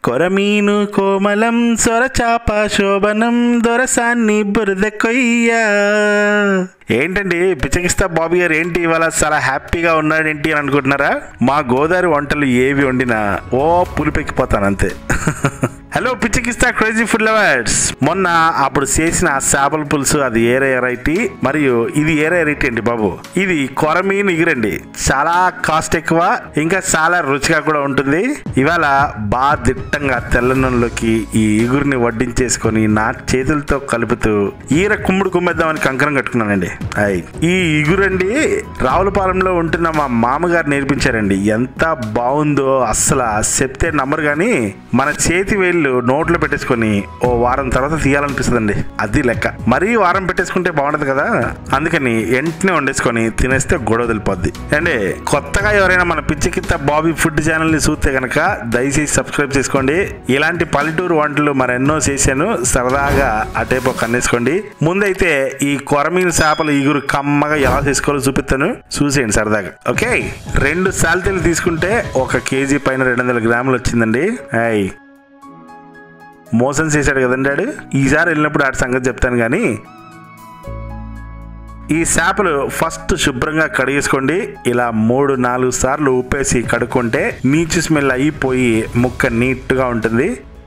కొరమీను కోమలం సొరచాప శోభనం దొరసాన్ని బురద కొయ్య ఏంటండి పిచ్చకిస్తా బాబీ గారు ఏంటి ఇవాళ చాలా హ్యాపీగా ఉన్నాడేంటి అని అనుకుంటున్నారా మా గోదావరి వంటలు ఏవి వండినా ఓ పులిపెక్కిపోతాను అంతే హలో పిచ్చకిస్తా క్రేజీ ఫుడ్ లవర్స్ మొన్న అప్పుడు చేసిన ఆ చేపల పులుసు అది ఏరే వెరైటీ మరియు ఇది ఏరే వెరైటీ అండి బాబు ఇది కొరమీను ఇగురండి చాలా కాస్ట్ ఎక్కువ ఇంకా చాలా రుచిగా కూడా ఉంటుంది ఇవాళ బాగా దిట్టంగా తెల్ల నూనెలోకి ఈ ఇగురిని వడ్డించేసుకొని నా చేతులతో కలుపుతూ ఈర కుమ్ముడు కుమ్మేద్దామని కంకణం కట్టుకున్నానండి అయ్ ఈ ఇగురండి రావులపాలెంలో ఉంటున్న మా మామగారు నేర్పించారండి ఎంత బాగుందో అస్సలు చెప్తే నమ్మరు కానీ మన చేతి వేళ్ళు నోట్లో పెట్టేసుకొని ఓ వారం తర్వాత తీయాలనిపిస్తుందండి అది లెక్క మరీ వారం పెట్టేసుకుంటే బాగుండదు కదా అందుకని వెంటనే వండేసుకొని తినేస్తే గొడవ తెలిపోద్ది అండి కొత్తగా ఎవరైనా మన పిచ్చికిత్త బాబీ ఫుడ్ ఛానల్ ని చూస్తే కనుక దయచేసి సబ్స్క్రైబ్ చేసుకోండి ఇలాంటి పల్లెటూరు వంటలు మరెన్నో చేశాను సరదాగా అటేపో కన్నేసుకోండి ముందైతే ఈ కొరమీన చేపల ఇగురు కమ్మగా ఎలా చేసుకోవాలో చూపిస్తాను చూసేయండి సరదాగా ఓకే రెండు సాల్తీలు తీసుకుంటే ఒక కేజీ పైన రెండు వందల గ్రాములు వచ్చిందండి అయ్ మోసం చేశాడు కదండి ఆడు ఈసారి వెళ్ళినప్పుడు ఆడి సంగతి చెప్తాను కానీ ఈ చేపలు ఫస్ట్ శుభ్రంగా కడిగేసుకోండి ఇలా మూడు నాలుగు సార్లు ఉప్పేసి కడుక్కుంటే నీచు స్మెల్ అయిపోయి ముక్క నీట్గా ఉంటుంది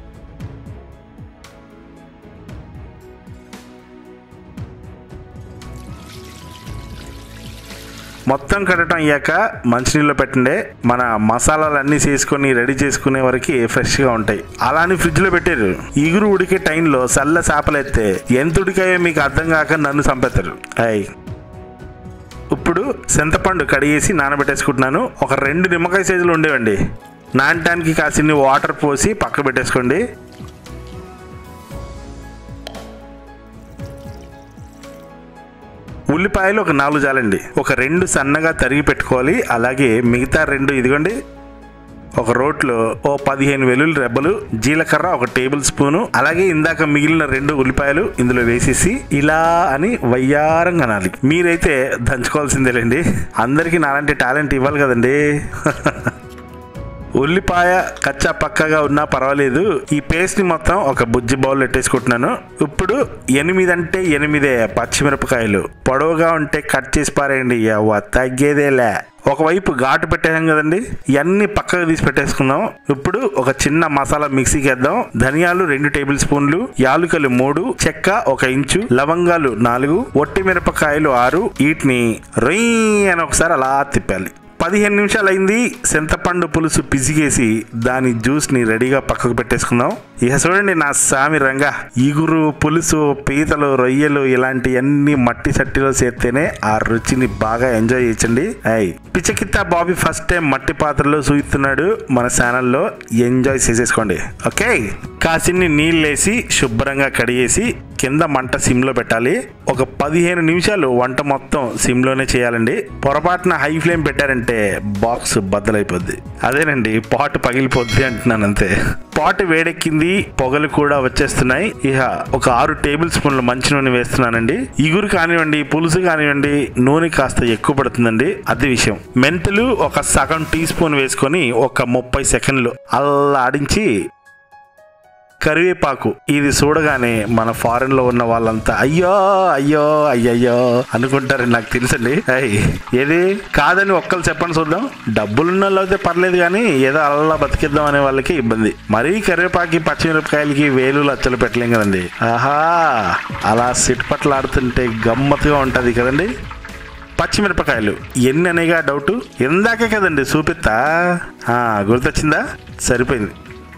మొత్తం కట్టడం అయ్యాక మంచినీళ్ళు పెట్టండి మన మసాలాలు అన్నీ చేసుకొని రెడీ చేసుకునే వరకు ఫ్రెష్గా ఉంటాయి అలానే ఫ్రిడ్జ్లో పెట్టారు ఇగురు ఉడికే టైంలో చల్ల చేపలు ఎత్తే ఎంత ఉడికాయో మీకు అర్థం కాక నన్ను చంపేస్తారు అయ్ ఇప్పుడు చింతపండు కడిగేసి నానబెట్టేసుకుంటున్నాను ఒక రెండు నిమ్మకాయ సైజులు ఉండేవండి నానటానికి కాసిన్ని వాటర్ పోసి పక్క పెట్టేసుకోండి ఉల్లిపాయలు ఒక నాలుగు చాలండి ఒక రెండు సన్నగా తరిగి పెట్టుకోవాలి అలాగే మిగతా రెండు ఇదిగోండి ఒక రోట్లో ఓ పదిహేను వెల్లుల్లి రెబ్బలు జీలకర్ర ఒక టేబుల్ స్పూను అలాగే ఇందాక మిగిలిన రెండు ఉల్లిపాయలు ఇందులో వేసేసి ఇలా అని వయ్యారంగా అనాలి మీరైతే దంచుకోవాల్సిందేలేండి అందరికీ నాలాంటి టాలెంట్ ఇవ్వాలి కదండి ఉల్లిపాయ కచ్చా పక్కగా ఉన్నా పర్వాలేదు ఈ పేస్ట్ ని మొత్తం ఒక బుజ్జి బౌల్ పెట్టేసుకుంటున్నాను ఇప్పుడు ఎనిమిది అంటే ఎనిమిదే పచ్చిమిరపకాయలు పొడవుగా ఉంటే కట్ చేసి పారేయండి అవ్వ తగ్గేదేలే ఒకవైపు ఘాటు పెట్టేసాం కదండి ఇవన్నీ పక్కకు తీసి పెట్టేసుకుందాం ఇప్పుడు ఒక చిన్న మసాలా మిక్సీకి వేద్దాం ధనియాలు రెండు టేబుల్ స్పూన్లు యాలుకలు మూడు చెక్క ఒక ఇంచు లవంగాలు నాలుగు ఒట్టి మిరపకాయలు ఆరు వీటిని రొయ్ అని ఒకసారి అలా తిప్పాలి పదిహేను నిమిషాలు అయింది చింతపండు పులుసు పిసిగేసి దాని జ్యూస్ని రెడీగా పక్కకు పెట్టేసుకుందాం ఇక చూడండి నా సామి రంగా ఇగురు పులుసు పీతలు రొయ్యలు ఇలాంటివన్నీ మట్టి చట్టిలో చేస్తేనే ఆ రుచిని బాగా ఎంజాయ్ చేయండి అయ్ పిచ్చకిత్త బాబీ ఫస్ట్ టైం మట్టి పాత్రలో చూస్తున్నాడు మన ఛానల్లో ఎంజాయ్ చేసేసుకోండి ఓకే కాసిన్ని నీళ్ళేసి శుభ్రంగా కడిగేసి కింద మంట సిమ్లో పెట్టాలి ఒక పదిహేను నిమిషాలు వంట మొత్తం సిమ్లోనే చేయాలండి పొరపాటున హై ఫ్లేమ్ పెట్టారంటే బాక్స్ బద్దలైపోద్ది అదేనండి పాట్ పగిలిపోద్ది అంటున్నాను అంతే పాట్ వేడెక్కింది పొగలు కూడా వచ్చేస్తున్నాయి ఇక ఒక ఆరు టేబుల్ స్పూన్ల మంచి నూనె వేస్తున్నానండి ఇగురు కానివ్వండి పులుసు కానివ్వండి నూనె కాస్త ఎక్కువ పడుతుందండి అది విషయం మెంతులు ఒక సగం టీ స్పూన్ వేసుకొని ఒక ముప్పై సెకండ్లు అల్లాడించి కరివేపాకు ఇది చూడగానే మన ఫారెన్ లో ఉన్న వాళ్ళంతా అయ్యో అయ్యో అయ్యయ్యో అనుకుంటారని నాకు తెలుసండి అయ్ ఏది కాదని ఒక్కరు చెప్పండి చూద్దాం డబ్బులున్న వాళ్ళు అయితే పర్లేదు కానీ ఏదో అలా బతికిద్దాం అనే వాళ్ళకి ఇబ్బంది మరీ కరివేపాకి పచ్చిమిరపకాయలకి వేలు లచ్చలు పెట్టలేం కదండి ఆహా అలా సిట్పట్లాడుతుంటే గమ్మత్తుగా ఉంటది కదండి పచ్చిమిరపకాయలు ఎన్ని అనేగా డౌట్ ఇందాకే కదండి చూపిస్తా ఆ, గుర్తొచ్చిందా సరిపోయింది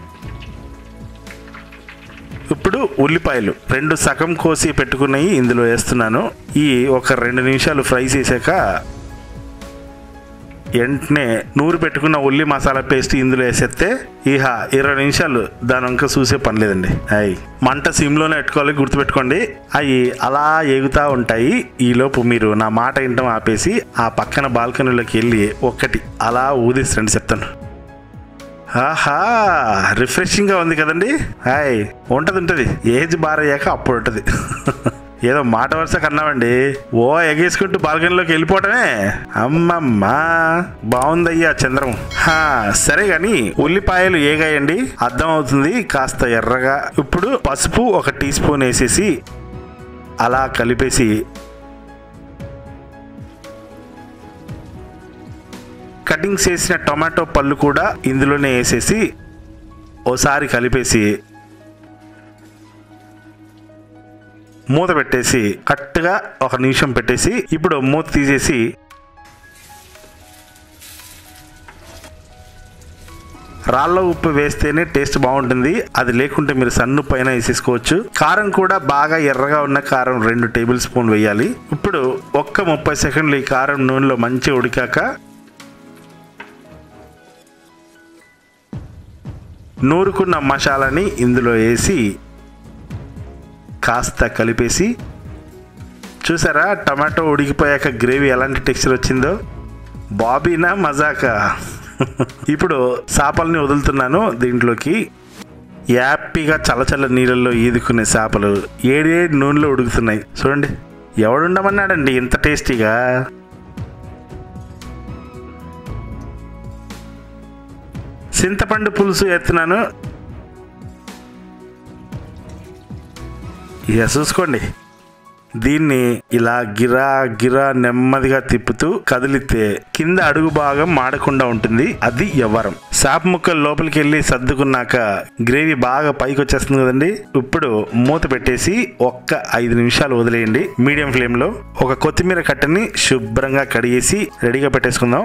ఇప్పుడు ఉల్లిపాయలు రెండు సగం కోసి పెట్టుకున్నవి ఇందులో వేస్తున్నాను ఈ ఒక రెండు నిమిషాలు ఫ్రై చేశాక వెంటనే నూరు పెట్టుకున్న ఉల్లి మసాలా పేస్ట్ ఇందులో వేసేస్తే ఇహ ఇరవై నిమిషాలు దాని వంక చూసే పని లేదండి అయి మంట సిమ్లోనే పెట్టుకోవాలి గుర్తుపెట్టుకోండి అవి అలా ఎగుతా ఉంటాయి ఈలోపు మీరు నా మాట వినటం ఆపేసి ఆ పక్కన బాల్కనీలోకి వెళ్ళి ఒక్కటి అలా ఊదిస్తండి చెప్తాను ఆహా రిఫ్రెషింగ్ గా ఉంది కదండి హాయ్ ఉంటది ఉంటది ఏజ్ బారయ్యాక అప్పుడు ఉంటది ఏదో మాట వరుస కన్నామండి ఓ ఎగేసుకుంటూ బాల్కనీలోకి వెళ్ళిపోవటమే అమ్మమ్మా బాగుందయ్యా చంద్రం హా సరే గాని ఉల్లిపాయలు ఏగాయండి అర్థం అవుతుంది కాస్త ఎర్రగా ఇప్పుడు పసుపు ఒక టీ స్పూన్ వేసేసి అలా కలిపేసి కటింగ్స్ చేసిన టొమాటో పళ్ళు కూడా ఇందులోనే వేసేసి ఓసారి కలిపేసి మూత పెట్టేసి కరెక్ట్గా ఒక నిమిషం పెట్టేసి ఇప్పుడు మూత తీసేసి రాళ్ళ ఉప్పు వేస్తేనే టేస్ట్ బాగుంటుంది అది లేకుంటే మీరు సన్ను పైన వేసేసుకోవచ్చు కారం కూడా బాగా ఎర్రగా ఉన్న కారం రెండు టేబుల్ స్పూన్ వేయాలి ఇప్పుడు ఒక్క ముప్పై సెకండ్లు ఈ కారం నూనెలో మంచి ఉడికాక నూరుకున్న మసాలాని ఇందులో వేసి కాస్త కలిపేసి చూసారా టమాటో ఉడికిపోయాక గ్రేవీ ఎలాంటి టెక్స్చర్ వచ్చిందో బాబీనా మజాకా ఇప్పుడు చేపల్ని వదులుతున్నాను దీంట్లోకి యాపీగా చల్లచల్ల నీళ్ళల్లో ఈదుకునే చేపలు ఏడేడు నూనెలో ఉడుకుతున్నాయి చూడండి ఎవడుండమన్నాడండి ఇంత టేస్టీగా చింతపండు పులుసు ఎత్తున్నాను ఇక చూసుకోండి దీన్ని ఇలా గిరా గిరా నెమ్మదిగా తిప్పుతూ కదిలితే కింద అడుగు భాగం మాడకుండా ఉంటుంది అది ఎవ్వరం సాప ముక్కలు లోపలికి వెళ్ళి సర్దుకున్నాక గ్రేవీ బాగా పైకి వచ్చేస్తుంది కదండి ఇప్పుడు మూత పెట్టేసి ఒక్క ఐదు నిమిషాలు వదిలేయండి మీడియం ఫ్లేమ్ లో ఒక కొత్తిమీర కట్టని శుభ్రంగా కడిగేసి రెడీగా పెట్టేసుకుందాం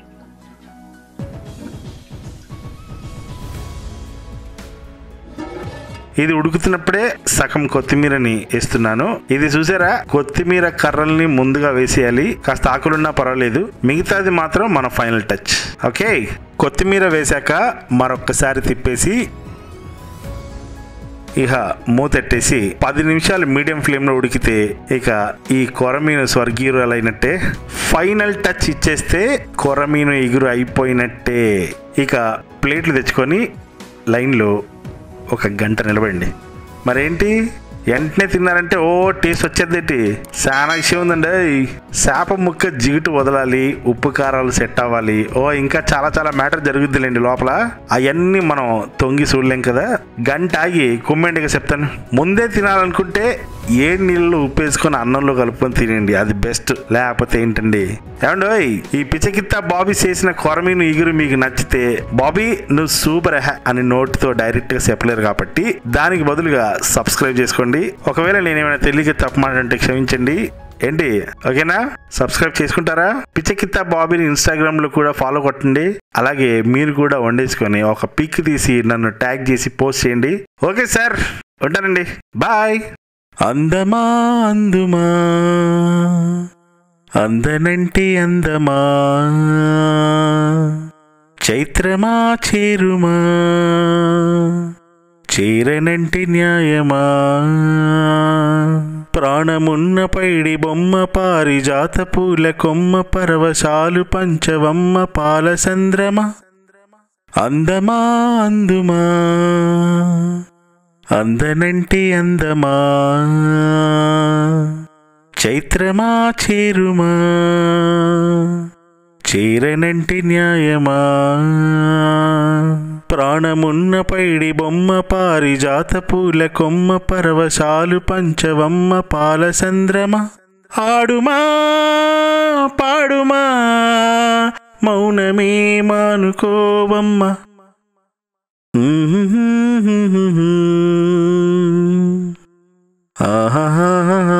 ఇది ఉడుకుతున్నప్పుడే సగం కొత్తిమీరని వేస్తున్నాను ఇది చూసారా కొత్తిమీర కర్రల్ని ముందుగా వేసేయాలి కాస్త ఆకులున్నా పర్వాలేదు మిగతాది మాత్రం మన ఫైనల్ టచ్ ఓకే కొత్తిమీర వేశాక మరొక్కసారి తిప్పేసి ఇక మూతెట్టేసి పది నిమిషాలు మీడియం ఫ్లేమ్లో ఉడికితే ఇక ఈ కొరమీను స్వర్గీయురాలైనట్టే ఫైనల్ టచ్ ఇచ్చేస్తే కొరమీను ఎగురు అయిపోయినట్టే ఇక ప్లేట్లు తెచ్చుకొని లైన్లో ఒక గంట నిలబడండి మరేంటి వెంటనే తిన్నారంటే ఓ టేస్ట్ వచ్చేదేంటి చాలా విషయం ఉందండి చేప ముక్క జిగుటు వదలాలి ఉప్పు కారాలు సెట్ అవ్వాలి ఓ ఇంకా చాలా చాలా మ్యాటర్ జరుగుద్దిలేండి లోపల అవన్నీ మనం తొంగి చూడలేం కదా గంట ఆగి కుమ్మెండిగా చెప్తాను ముందే తినాలనుకుంటే ఏ నీళ్ళు ఉప్పు వేసుకొని అన్నంలో కలుపుకొని తినండి అది బెస్ట్ లేకపోతే ఏంటండి ఏమండోయ్ ఈ పిచ్చకిత్త బాబీ చేసిన కొరమీను ఇగురు మీకు నచ్చితే బాబీ నువ్వు సూపర్ హ్యా అని నోటితో డైరెక్ట్ గా చెప్పలేరు కాబట్టి దానికి బదులుగా సబ్స్క్రైబ్ చేసుకోండి ఒకవేళ నేనేమైనా తెలియక తప్పు మాట్లాడంటే క్షమించండి ఏంటి ఓకేనా సబ్స్క్రైబ్ చేసుకుంటారా పిచ్చకిత్త బాబీని ఇన్స్టాగ్రామ్ లో కూడా ఫాలో కొట్టండి అలాగే మీరు కూడా వండేసుకొని ఒక పిక్ తీసి నన్ను ట్యాగ్ చేసి పోస్ట్ చేయండి ఓకే సార్ ఉంటానండి బాయ్ అందమా అందుమా అందనంటే అందమా చైత్రమా చేరుమా చేరనంటే న్యాయమా ప్రాణమున్న పైడి బొమ్మ పారిజాత పూల కొమ్మ పరవశాలు పంచవమ్మ పాలసంద్రమ అందమా అందుమా అందనంటే అందమా చైత్రమా చేరుమా చేరనంటే న్యాయమా ప్రాణమున్న పైడి బొమ్మ పారిజాత పూల కొమ్మ పరవశాలు పంచవమ్మ పాలసంద్రమ ఆడుమా పాడుమా మౌనమే మానుకోవమ్మ ఆహా